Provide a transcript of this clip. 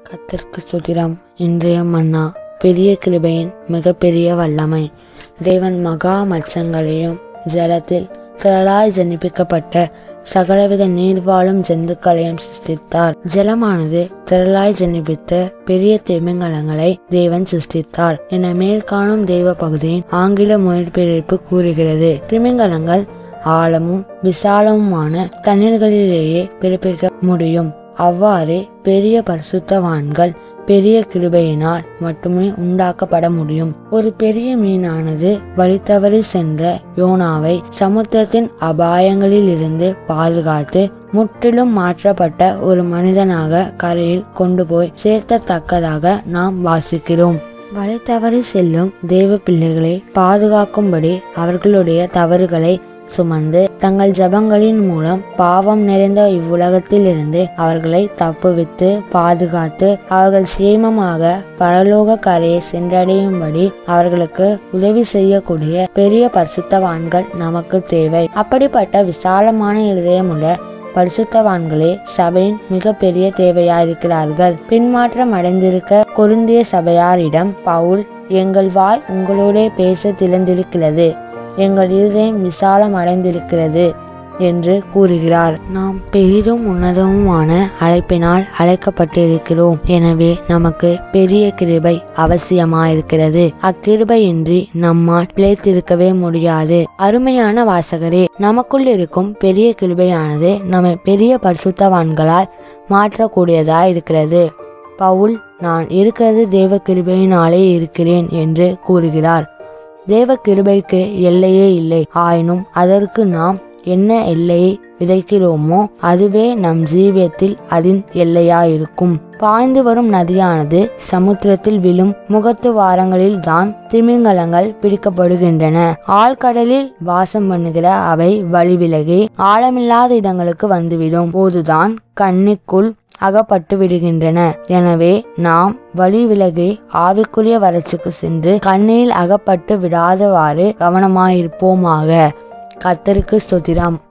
கர்த்தருக்கு ஸ்தோத்திரம் இன்றைய மன்னா பெரிய கிருபையின் மிகப்பெரிய வல்லமை தேவன் மகா மச்சங்களையும் ஜலத்தில் திரளாய் ஜனிப்பிக்கப்பட்ட சகலவித நீர்வாழும் ஜந்துக்களையும் சிருஷ்டித்தார் ஜலமானது திரளாய் ஜனிப்பித்த பெரிய திமிங்கலங்களை தேவன் சிருஷ்டித்தார் என மேற்காணும் தெய்வ பகுதியின் ஆங்கில மொழிபெயர்ப்பு கூறுகிறது திமிங்கலங்கள் ஆழமும் விசாலமுமான தண்ணீர்களிலேயே பிறப்பிக்க முடியும் அவ்வாறே பெரிய பரிசுத்தவான்கள் பெரிய கிருபையினால் மட்டுமே உண்டாக்கப்பட முடியும் ஒரு பெரிய மீனானது வழித்தவறி சென்ற யோனாவை சமுத்திரத்தின் அபாயங்களில் இருந்து பாதுகாத்து முற்றிலும் மாற்றப்பட்ட ஒரு மனிதனாக கரையில் கொண்டு போய் சேர்த்தத்தக்கதாக நாம் வாசிக்கிறோம் வழி தவறி செல்லும் தேவ பிள்ளைகளை பாதுகாக்கும்படி அவர்களுடைய தவறுகளை சுமந்து தங்கள் ஜபங்களின் மூலம் பாவம் நிறைந்த இவ்வுலகத்தில் இருந்து அவர்களை தப்புவித்து பாதுகாத்து அவர்கள் சேமமாக பரலோக கரையை சென்றடையும்படி அவர்களுக்கு உதவி செய்யக்கூடிய பெரிய பரிசுத்தவான்கள் நமக்கு தேவை அப்படிப்பட்ட விசாலமான இருதயமுள்ள பரிசுத்தவான்களே சபையின் மிகப்பெரிய தேவையாயிருக்கிறார்கள் பின்மாற்றம் அடைந்திருக்க கொருந்திய சபையாரிடம் பவுல் எங்கள் வாய் உங்களோடே பேச திறந்திருக்கிறது எங்கள் இருதயம் விசாலம் அடைந்திருக்கிறது என்று கூறுகிறார் நாம் பெரிதும் உன்னதமுமான அழைப்பினால் அழைக்கப்பட்டிருக்கிறோம் எனவே நமக்கு பெரிய கிருபை அவசியமாயிருக்கிறது அக்கிருபையின்றி நம்மால் பிழைத்திருக்கவே முடியாது அருமையான வாசகரே நமக்குள் இருக்கும் பெரிய கிருபையானது நம்மை பெரிய பரிசுத்தவான்களாய் மாற்றக்கூடியதாய் இருக்கிறது பவுல் நான் இருக்கிறது தேவ கிருபையினாலே இருக்கிறேன் என்று கூறுகிறார் தேவ கிருபைக்கு எல்லையே இல்லை ஆயினும் அதற்கு நாம் என்ன எல்லையை விதைக்கிறோமோ அதுவே நம் ஜீவியத்தில் அதன் எல்லையாயிருக்கும் பாய்ந்து வரும் நதியானது சமுத்திரத்தில் விழும் முகத்து வாரங்களில் தான் திமிங்கலங்கள் பிடிக்கப்படுகின்றன ஆழ்கடலில் வாசம் பண்ணுகிற அவை வழி விலகி ஆழமில்லாத இடங்களுக்கு வந்துவிடும் போதுதான் கண்ணிக்குள் அகப்பட்டு விடுகின்றன எனவே நாம் வழி விலகி ஆவிக்குரிய வறட்சிக்கு சென்று கண்ணில் அகப்பட்டு விடாதவாறு கவனமாயிருப்போமாக கத்தருக்கு ஸ்தோத்திரம்